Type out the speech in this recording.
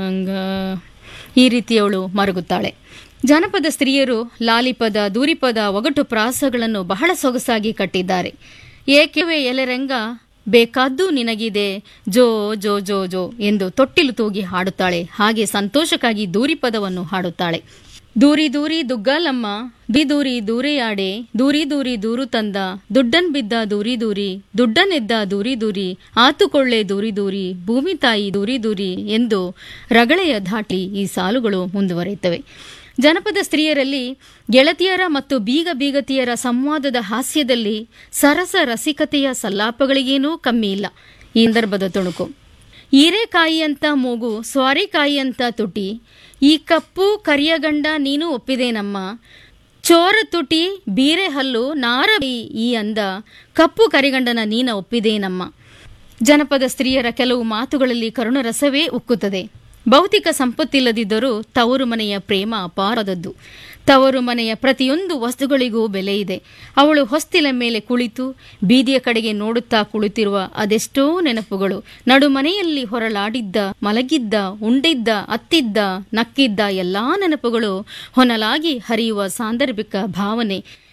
ಅಂಗ ಈ ರೀತಿಯವಳು ಮರುಗುತ್ತಾಳೆ ಜಾನಪದ ಸ್ತ್ರೀಯರು ಲಾಲಿಪದ ದೂರಿಪದ ಒಗಟು ಪ್ರಾಸಗಳನ್ನು ಬಹಳ ಸೊಗಸಾಗಿ ಕಟ್ಟಿದ್ದಾರೆ ಏಕೆವೆ ಎಲೆರಂಗ ಬೇಕಾದ್ದು ನಿನಗಿದೆ ಜೋ ಜೋ ಜೋ ಜೋ ಎಂದು ತೊಟ್ಟಿಲು ತೂಗಿ ಹಾಡುತ್ತಾಳೆ ಹಾಗೆ ಸಂತೋಷಕ್ಕಾಗಿ ದೂರಿಪದವನ್ನು ಹಾಡುತ್ತಾಳೆ ದೂರಿ ದೂರಿ ದುಗ್ಗಾಲಮ್ಮ ದಿ ದೂರಿ ದೂರೆಯಾಡೆ ದೂರಿ ದೂರಿ ದೂರು ತಂದ ದುಡ್ಡನ್ ಬಿದ್ದ ದೂರಿ ದೂರಿ ದುಡ್ಡನೆದ್ದ ದೂರಿ ದೂರಿ ಆತುಕೊಳ್ಳೆ ದೂರಿ ದೂರಿ ಭೂಮಿ ತಾಯಿ ದೂರಿ ದೂರಿ ಎಂದು ರಗಳೆಯ ಧಾಟಿ ಈ ಸಾಲುಗಳು ಮುಂದುವರಿಯುತ್ತವೆ ಜನಪದ ಸ್ತ್ರೀಯರಲ್ಲಿ ಗೆಳತಿಯರ ಮತ್ತು ಬೀಗ ಬೀಗತಿಯರ ಸಂವಾದದ ಹಾಸ್ಯದಲ್ಲಿ ಸರಸ ರಸಿಕತೆಯ ಸಲ್ಲಾಪಗಳಿಗೇನೂ ಕಮ್ಮಿ ಇಲ್ಲ ಈ ಸಂದರ್ಭದ ತುಣುಕು ಹೀರೆಕಾಯಿಯಂತ ಮೂಗು ಸ್ವಾರಿಕಾಯಿಯಂತ ತುಟಿ ಈ ಕಪ್ಪು ಕರಿಯ ಗಂಡ ನೀನು ಒಪ್ಪಿದೇನಮ್ಮ ಚೋರ ತುಟಿ ಬೀರೆ ಹಲ್ಲು ನಾರ ಈ ಅಂದ ಕಪ್ಪು ಕರಿಗಂಡನ ನೀನ ಒಪ್ಪಿದೇನಮ್ಮ ಜನಪದ ಸ್ತ್ರೀಯರ ಕೆಲವು ಮಾತುಗಳಲ್ಲಿ ಕರುಣರಸವೇ ಉಕ್ಕುತ್ತದೆ ಭೌತಿಕ ಸಂಪತ್ತಿಲ್ಲದಿದ್ದರೂ ತವರು ಮನೆಯ ಪ್ರೇಮ ಅಪಾರದದ್ದು ತವರು ಮನೆಯ ಪ್ರತಿಯೊಂದು ವಸ್ತುಗಳಿಗೂ ಬೆಲೆ ಇದೆ ಅವಳು ಹೊಸ್ತಿಲ ಮೇಲೆ ಕುಳಿತು ಬೀದಿಯ ಕಡೆಗೆ ನೋಡುತ್ತಾ ಕುಳಿತಿರುವ ಅದೆಷ್ಟೋ ನೆನಪುಗಳು ನಡುಮನೆಯಲ್ಲಿ ಹೊರಲಾಡಿದ್ದ ಮಲಗಿದ್ದ ಉಂಡಿದ್ದ ಅತ್ತಿದ್ದ ನಕ್ಕಿದ್ದ ಎಲ್ಲಾ ನೆನಪುಗಳು ಹೊನಲಾಗಿ ಹರಿಯುವ ಸಾಂದರ್ಭಿಕ ಭಾವನೆ